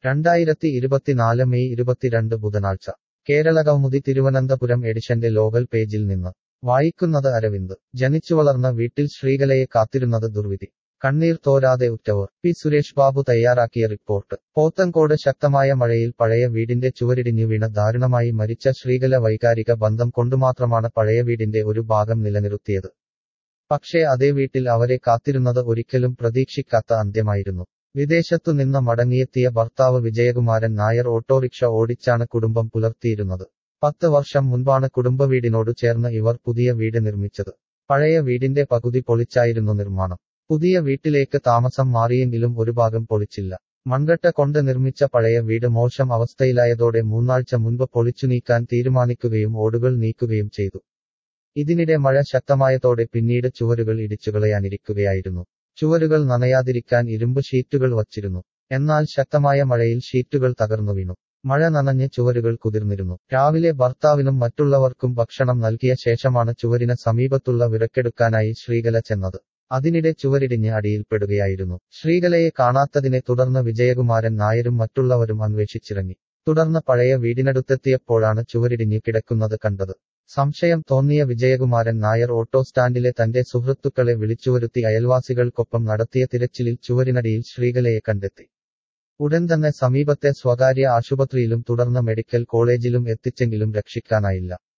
രണ്ടായിരത്തി ഇരുപത്തിനാല് മെയ് ഇരുപത്തിരണ്ട് ബുധനാഴ്ച കേരള കൗമുദി തിരുവനന്തപുരം എഡിഷന്റെ ലോകൽ പേജിൽ നിന്ന് വായിക്കുന്നത് അരവിന്ദ് ജനിച്ചുവളർന്ന വീട്ടിൽ ശ്രീകലയെ കാത്തിരുന്നത് ദുർവിധി കണ്ണീർ തോരാതെ ഉറ്റവർ പി സുരേഷ് ബാബു തയ്യാറാക്കിയ റിപ്പോർട്ട് പോത്തങ്കോട് ശക്തമായ മഴയിൽ പഴയ വീടിന്റെ ചുവരിടിഞ്ഞു വീണ ദാരുണമായി മരിച്ച ശ്രീകല വൈകാരിക ബന്ധം കൊണ്ടുമാത്രമാണ് പഴയ വീടിന്റെ ഒരു ഭാഗം നിലനിർത്തിയത് പക്ഷേ അതേ വീട്ടിൽ അവരെ കാത്തിരുന്നത് ഒരിക്കലും പ്രതീക്ഷിക്കാത്ത അന്ത്യമായിരുന്നു വിദേശത്തു നിന്ന് മടങ്ങിയെത്തിയ ഭർത്താവ് വിജയകുമാരൻ നായർ ഓട്ടോറിക്ഷ ഓടിച്ചാണ് കുടുംബം പുലർത്തിയിരുന്നത് പത്ത് വർഷം മുൻപാണ് കുടുംബവീടിനോടു ചേർന്ന് ഇവർ പുതിയ വീട് നിർമ്മിച്ചത് പഴയ വീടിന്റെ പകുതി പൊളിച്ചായിരുന്നു നിർമ്മാണം പുതിയ വീട്ടിലേക്ക് താമസം മാറിയെങ്കിലും ഒരു ഭാഗം പൊളിച്ചില്ല മൺകട്ട കൊണ്ട് നിർമ്മിച്ച പഴയ വീട് മോശം അവസ്ഥയിലായതോടെ മൂന്നാഴ്ച മുൻപ് പൊളിച്ചു നീക്കാൻ തീരുമാനിക്കുകയും ഓടുകൾ നീക്കുകയും ചെയ്തു ഇതിനിടെ മഴ ശക്തമായതോടെ പിന്നീട് ചുവരുകൾ ഇടിച്ചുകളയാനിരിക്കുകയായിരുന്നു ചുവരുകൾ നനയാതിരിക്കാൻ ഇരുമ്പ് ഷീറ്റുകൾ വച്ചിരുന്നു എന്നാൽ ശക്തമായ മഴയിൽ ഷീറ്റുകൾ തകർന്നു വീണു മഴ നനഞ്ഞ് ചുവരുകൾ കുതിർന്നിരുന്നു രാവിലെ ഭർത്താവിനും മറ്റുള്ളവർക്കും ഭക്ഷണം നൽകിയ ശേഷമാണ് ചുവരിന് സമീപത്തുള്ള വിറക്കെടുക്കാനായി ശ്രീകല ചെന്നത് അതിനിടെ ചുവരിടിഞ്ഞ് അടിയിൽപ്പെടുകയായിരുന്നു ശ്രീകലയെ കാണാത്തതിനെ തുടർന്ന് വിജയകുമാരൻ നായരും മറ്റുള്ളവരും അന്വേഷിച്ചിറങ്ങി തുടർന്ന് പഴയ വീടിനടുത്തെത്തിയപ്പോഴാണ് ചുവരിടിഞ്ഞ് കിടക്കുന്നത് കണ്ടത് സംശയം തോന്നിയ വിജയകുമാരൻ നായർ ഓട്ടോ സ്റ്റാൻഡിലെ തന്റെ സുഹൃത്തുക്കളെ വിളിച്ചുവരുത്തി അയൽവാസികൾക്കൊപ്പം നടത്തിയ തിരച്ചിലിൽ ചുവരിനടിയിൽ ശ്രീകലയെ കണ്ടെത്തി ഉടൻ തന്നെ സമീപത്തെ സ്വകാര്യ ആശുപത്രിയിലും തുടർന്ന് മെഡിക്കൽ കോളേജിലും എത്തിച്ചെങ്കിലും രക്ഷിക്കാനായില്ല